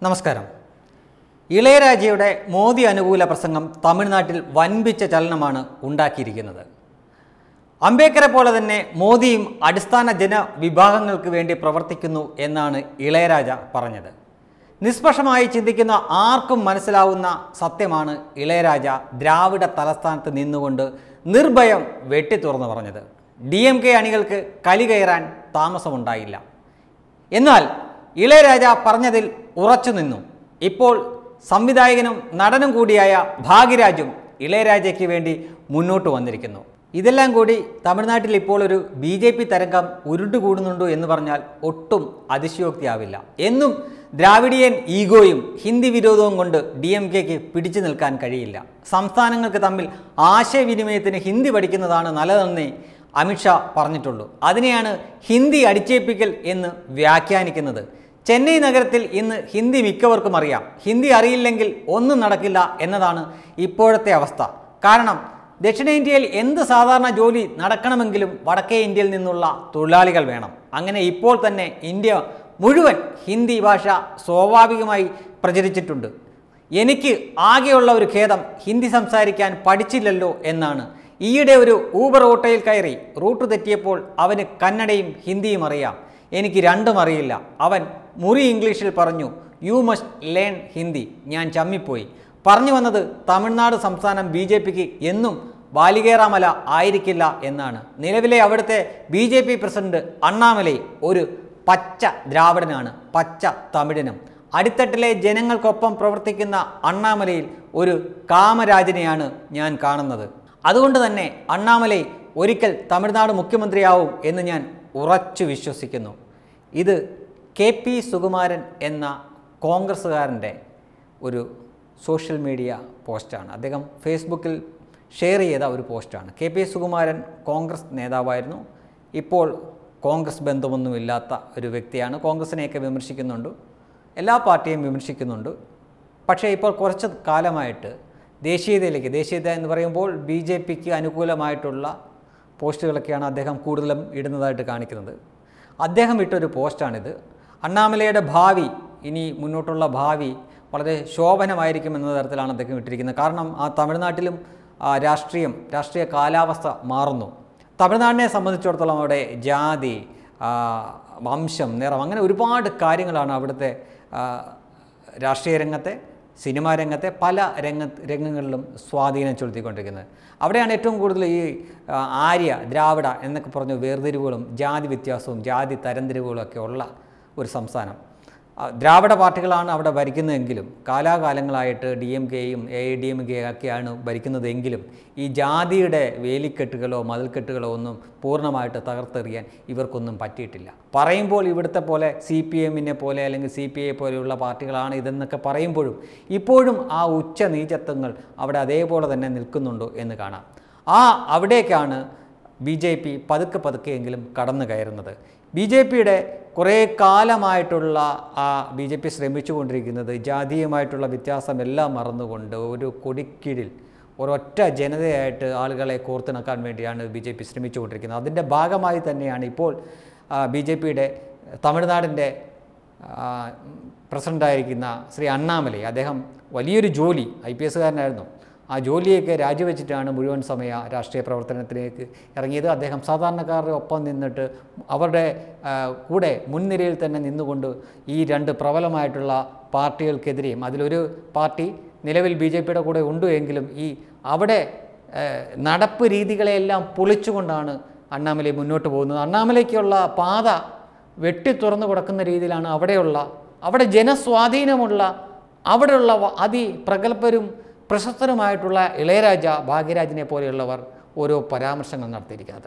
നമസ്കാരം ഇളയരാജയുടെ മോദി അനുകൂല പ്രസംഗം തമിഴ്നാട്ടിൽ വൻപിച്ച ചലനമാണ് ഉണ്ടാക്കിയിരിക്കുന്നത് അംബേദ്കറെ പോലെ തന്നെ മോദിയും അടിസ്ഥാന ജനവിഭാഗങ്ങൾക്ക് വേണ്ടി പ്രവർത്തിക്കുന്നു എന്നാണ് ഇളയരാജ പറഞ്ഞത് നിഷ്പക്ഷമായി ചിന്തിക്കുന്ന ആർക്കും മനസ്സിലാവുന്ന സത്യമാണ് ഇളയരാജ ദ്രാവിഡ തലസ്ഥാനത്ത് നിന്നുകൊണ്ട് നിർഭയം വെട്ടി തുറന്നു പറഞ്ഞത് ഡി എം കെ അണികൾക്ക് കലി കയറാൻ താമസമുണ്ടായില്ല എന്നാൽ ഇളയരാജ പറഞ്ഞതിൽ ഉറച്ചു നിന്നു ഇപ്പോൾ സംവിധായകനും നടനും കൂടിയായ ഭാഗ്യരാജും ഇളയരാജയ്ക്ക് വേണ്ടി മുന്നോട്ട് വന്നിരിക്കുന്നു ഇതെല്ലാം കൂടി തമിഴ്നാട്ടിൽ ഇപ്പോൾ ഒരു ബി ജെ പി തരംഗം ഉരുണ്ടുകൂടുന്നുണ്ടോ എന്ന് പറഞ്ഞാൽ ഒട്ടും അതിശയോക്തിയാവില്ല എന്നും ദ്രാവിഡിയൻ ഈഗോയും ഹിന്ദി വിരോധവും കൊണ്ട് ഡി എം കെക്ക് പിടിച്ചു നിൽക്കാൻ കഴിയില്ല സംസ്ഥാനങ്ങൾക്ക് തമ്മിൽ ആശയവിനിമയത്തിന് ഹിന്ദി പഠിക്കുന്നതാണ് നല്ലതെന്നേ അമിത്ഷാ പറഞ്ഞിട്ടുള്ളൂ അതിനെയാണ് ഹിന്ദി അടിച്ചേൽപ്പിക്കൽ എന്ന് വ്യാഖ്യാനിക്കുന്നത് ചെന്നൈ നഗരത്തിൽ ഇന്ന് ഹിന്ദി മിക്കവർക്കും അറിയാം ഹിന്ദി അറിയില്ലെങ്കിൽ ഒന്നും നടക്കില്ല എന്നതാണ് ഇപ്പോഴത്തെ അവസ്ഥ കാരണം ദക്ഷിണേന്ത്യയിൽ എന്ത് സാധാരണ ജോലി നടക്കണമെങ്കിലും വടക്കേ ഇന്ത്യയിൽ നിന്നുള്ള തൊഴിലാളികൾ വേണം അങ്ങനെ ഇപ്പോൾ തന്നെ ഇന്ത്യ മുഴുവൻ ഹിന്ദി ഭാഷ സ്വാഭാവികമായി പ്രചരിച്ചിട്ടുണ്ട് എനിക്ക് ആകെയുള്ള ഒരു ഖേദം ഹിന്ദി സംസാരിക്കാൻ പഠിച്ചില്ലല്ലോ എന്നാണ് ഈയിടെ ഒരു ഊബർ ഓട്ടോയിൽ കയറി റൂട്ട് തെറ്റിയപ്പോൾ അവന് കന്നഡയും ഹിന്ദിയും അറിയാം എനിക്ക് രണ്ടും അറിയില്ല അവൻ മുറി ഇംഗ്ലീഷിൽ പറഞ്ഞു യു മസ്റ്റ് ലേൺ ഹിന്ദി ഞാൻ ചമ്മിപ്പോയി പറഞ്ഞു വന്നത് തമിഴ്നാട് സംസ്ഥാനം ബി ജെ പിക്ക് എന്നും ബാലികേറാമല ആയിരിക്കില്ല എന്നാണ് നിലവിലെ അവിടുത്തെ B J P president Annamalai ഒരു പച്ച ദ്രാവിഡനാണ് പച്ച തമിഴനും അടിത്തട്ടിലെ ജനങ്ങൾക്കൊപ്പം പ്രവർത്തിക്കുന്ന അണ്ണാമലയിൽ ഒരു കാമരാജനെയാണ് ഞാൻ കാണുന്നത് അതുകൊണ്ട് തന്നെ അണ്ണാമലൈ ഒരിക്കൽ തമിഴ്നാട് മുഖ്യമന്ത്രിയാവും എന്ന് ഞാൻ ഉറച്ചു വിശ്വസിക്കുന്നു ഇത് കെ പി സുകുമാരൻ എന്ന കോൺഗ്രസ്സുകാരൻ്റെ ഒരു സോഷ്യൽ മീഡിയ പോസ്റ്റാണ് അദ്ദേഹം ഫേസ്ബുക്കിൽ ഷെയർ ചെയ്ത ഒരു പോസ്റ്റാണ് കെ പി സുകുമാരൻ കോൺഗ്രസ് നേതാവായിരുന്നു ഇപ്പോൾ കോൺഗ്രസ് ബന്ധമൊന്നുമില്ലാത്ത ഒരു വ്യക്തിയാണ് കോൺഗ്രസിനെയൊക്കെ വിമർശിക്കുന്നുണ്ട് എല്ലാ പാർട്ടിയും വിമർശിക്കുന്നുണ്ട് പക്ഷേ ഇപ്പോൾ കുറച്ച് കാലമായിട്ട് ദേശീയതയിലേക്ക് ദേശീയത എന്ന് പറയുമ്പോൾ ബി ജെ പിക്ക് അനുകൂലമായിട്ടുള്ള പോസ്റ്റുകളൊക്കെയാണ് അദ്ദേഹം കൂടുതലും ഇടുന്നതായിട്ട് കാണിക്കുന്നത് അദ്ദേഹം ഇട്ടൊരു പോസ്റ്റാണിത് അണ്ണാമലയുടെ ഭാവി ഇനി മുന്നോട്ടുള്ള ഭാവി വളരെ ശോഭനമായിരിക്കും എന്ന തരത്തിലാണ് അദ്ദേഹം ഇട്ടിരിക്കുന്നത് കാരണം ആ തമിഴ്നാട്ടിലും ആ, രാഷ്ട്രീയം രാഷ്ട്രീയ കാലാവസ്ഥ മാറുന്നു തമിഴ്നാടിനെ സംബന്ധിച്ചിടത്തോളം അവിടെ ജാതി ആ, വംശം നിറം അങ്ങനെ ഒരുപാട് കാര്യങ്ങളാണ് അവിടുത്തെ ആ, രാഷ്ട്രീയ രംഗത്തെ സിനിമാ രംഗത്തെ പല രംഗ രംഗങ്ങളിലും സ്വാധീനം ചെലുത്തിക്കൊണ്ടിരിക്കുന്നത് അവിടെയാണ് ഏറ്റവും കൂടുതൽ ഈ ആ, ആര്യ ദ്രാവിഡ എന്നൊക്കെ പറഞ്ഞ വേർതിരിവുകളും ജാതി വ്യത്യാസവും ജാതി തരംതിരിവുകളും ഒക്കെ ഉള്ള ഒരു സംസ്ഥാനം ആ, ദ്രാവിഡ പാർട്ടികളാണ് അവിടെ ഭരിക്കുന്നതെങ്കിലും കാലാകാലങ്ങളായിട്ട് ഡി എം കെയും A I D M K ഒക്കെയാണ് ഭരിക്കുന്നതെങ്കിലും ഈ ജാതിയുടെ വേലിക്കെട്ടുകളോ മതിൽക്കെട്ടുകളോ ഒന്നും പൂർണ്ണമായിട്ട് തകർത്തെറിയാൻ ഇവർക്കൊന്നും പറ്റിയിട്ടില്ല പറയുമ്പോൾ ഇവിടുത്തെ പോലെ സി പി എമ്മിനെ പോലെ അല്ലെങ്കിൽ സി പി ഐ പോലെയുള്ള പാർട്ടികളാണ് ഇതെന്നൊക്കെ പറയുമ്പോഴും ഇപ്പോഴും ആ ഉച്ച നീചത്വങ്ങൾ അവിടെ അതേപോലെ തന്നെ നിൽക്കുന്നുണ്ടോ എന്ന് കാണാം ആ അവിടേക്കാണ് ബി ജെ പി പതുക്കെ പതുക്കെയെങ്കിലും കടന്നു കയറുന്നത് ബി ജെ പിയുടെ കുറേ കാലമായിട്ടുള്ള ആ ബി ജെ പി ശ്രമിച്ചുകൊണ്ടിരിക്കുന്നത് ജാതീയമായിട്ടുള്ള വ്യത്യാസമെല്ലാം മറന്നുകൊണ്ട് ഒരു കൊടിക്കീഴിൽ ഒരൊറ്റ ജനതയായിട്ട് ആളുകളെ കോർത്തിണക്കാൻ വേണ്ടിയാണ് ബി ജെ പി ശ്രമിച്ചുകൊണ്ടിരിക്കുന്നത് അതിൻ്റെ ഭാഗമായി തന്നെയാണ് ഇപ്പോൾ ബി ജെ പിയുടെ തമിഴ്നാടിൻ്റെ ആ, പ്രസിഡൻ്റായിരിക്കുന്ന ശ്രീ അണ്ണാമലൈ അദ്ദേഹം വലിയൊരു ജോലി ഐ പി എസ്സുകാരനായിരുന്നു ആ ജോലിയൊക്കെ രാജിവെച്ചിട്ടാണ് മുഴുവൻ സമയ രാഷ്ട്രീയ പ്രവർത്തനത്തിലേക്ക് ഇറങ്ങിയത് അദ്ദേഹം സാധാരണക്കാരുടെ ഒപ്പം നിന്നിട്ട് അവരുടെ ആ, കൂടെ മുൻനിരയിൽ തന്നെ നിന്നുകൊണ്ട് ഈ രണ്ട് പ്രബലമായിട്ടുള്ള പാർട്ടികൾക്കെതിരെയും അതിലൊരു പാർട്ടി നിലവിൽ ബി ജെ പിയുടെ കൂടെ ഉണ്ട് എങ്കിലും ഈ അവിടെ ഏഹ്, നടപ്പ് രീതികളെയെല്ലാം പൊളിച്ചുകൊണ്ടാണ് അണ്ണാമലൈ മുന്നോട്ട് പോകുന്നത് അണ്ണാമലയ്ക്കുള്ള പാത വെട്ടി തുറന്നു കൊടുക്കുന്ന രീതിയിലാണ് അവിടെയുള്ള അവിടെ ജനസ്വാധീനമുള്ള അവിടെയുള്ള വ- അതിപ്രഗത്ഭരും പ്രശസ്തരുമായിട്ടുള്ള ഇളയരാജ ഭാഗ്യരാജിനെ പോലെയുള്ളവർ ഓരോ പരാമർശങ്ങൾ നടത്തിയിരിക്കുന്നത്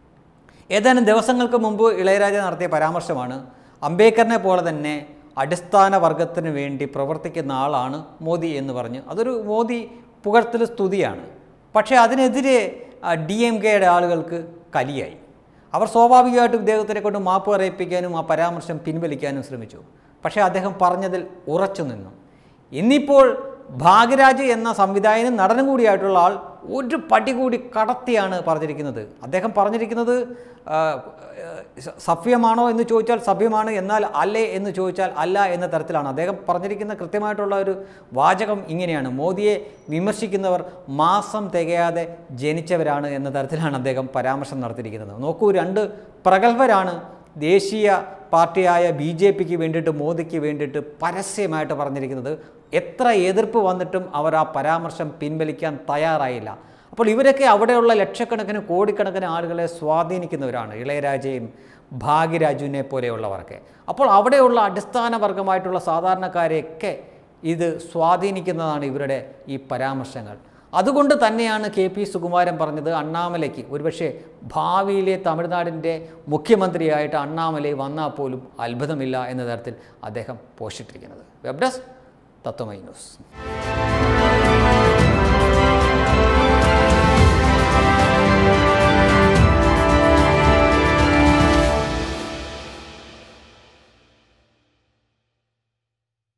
ഏതാനും ദിവസങ്ങൾക്ക് മുമ്പ് ഇളയരാജ നടത്തിയ പരാമർശമാണ് അംബേദ്കറിനെ പോലെ തന്നെ അടിസ്ഥാന വർഗത്തിന് വേണ്ടി പ്രവർത്തിക്കുന്ന ആളാണ് മോദി എന്ന് പറഞ്ഞ് അതൊരു മോദി പുകഴ്ത്തൽ സ്തുതിയാണ് പക്ഷേ അതിനെതിരെ ഡി എം കെയുടെ ആളുകൾക്ക് കലിയായി അവർ സ്വാഭാവികമായിട്ടും ഇദ്ദേഹത്തിനെ കൊണ്ട് മാപ്പ് പറയിപ്പിക്കാനും ആ പരാമർശം പിൻവലിക്കാനും ശ്രമിച്ചു പക്ഷേ അദ്ദേഹം പറഞ്ഞതിൽ ഉറച്ചു നിന്നു ഇന്നിപ്പോൾ ഭാഗ്യരാജ് എന്ന സംവിധായകനും നടനും കൂടിയായിട്ടുള്ള ആൾ ഒരു പടി കൂടി കടത്തിയാണ് പറഞ്ഞിരിക്കുന്നത് അദ്ദേഹം പറഞ്ഞിരിക്കുന്നത് ആ, സ- സഭ്യമാണോ എന്ന് ചോദിച്ചാൽ സഭ്യമാണ് എന്നാൽ അല്ലേ എന്ന് ചോദിച്ചാൽ അല്ല എന്ന തരത്തിലാണ് അദ്ദേഹം പറഞ്ഞിരിക്കുന്ന കൃത്യമായിട്ടുള്ള ഒരു വാചകം ഇങ്ങനെയാണ് മോദിയെ വിമർശിക്കുന്നവർ മാസം തികയാതെ ജനിച്ചവരാണ് എന്ന തരത്തിലാണ് അദ്ദേഹം പരാമർശം നടത്തിയിരിക്കുന്നത് നോക്കൂ രണ്ട് പ്രഗത്ഭരാണ് ദേശീയ പാർട്ടിയായ ബി ജെ പിക്ക് വേണ്ടിയിട്ട് മോദിക്ക് വേണ്ടിയിട്ട് പരസ്യമായിട്ട് പറഞ്ഞിരിക്കുന്നത് എത്ര എതിർപ്പ് വന്നിട്ടും അവർ ആ പരാമർശം പിൻവലിക്കാൻ തയ്യാറായില്ല അപ്പോൾ ഇവരൊക്കെ അവിടെയുള്ള ലക്ഷക്കണക്കിന് കോടിക്കണക്കിന് ആളുകളെ സ്വാധീനിക്കുന്നവരാണ് ഇളയരാജയും ഭാഗ്യരാജുവിനെ പോലെയുള്ളവർക്ക് അപ്പോൾ അവിടെയുള്ള അടിസ്ഥാന വർഗമായിട്ടുള്ള സാധാരണക്കാരെയൊക്കെ ഇത് സ്വാധീനിക്കുന്നതാണ് ഇവരുടെ ഈ പരാമർശങ്ങൾ അതുകൊണ്ട് തന്നെയാണ് കെ പി സുകുമാരൻ പറഞ്ഞത് അണ്ണാമലയ്ക്ക് ഒരുപക്ഷെ ഭാവിയിലെ തമിഴ്നാടിൻ്റെ മുഖ്യമന്ത്രിയായിട്ട് അണ്ണാമലൈ വന്നാൽ പോലും അത്ഭുതമില്ല എന്ന തരത്തിൽ അദ്ദേഹം പോഷിട്ടിരിക്കുന്നത് വെബ് ഡെസ്ക് തത്വമൈ ന്യൂസ്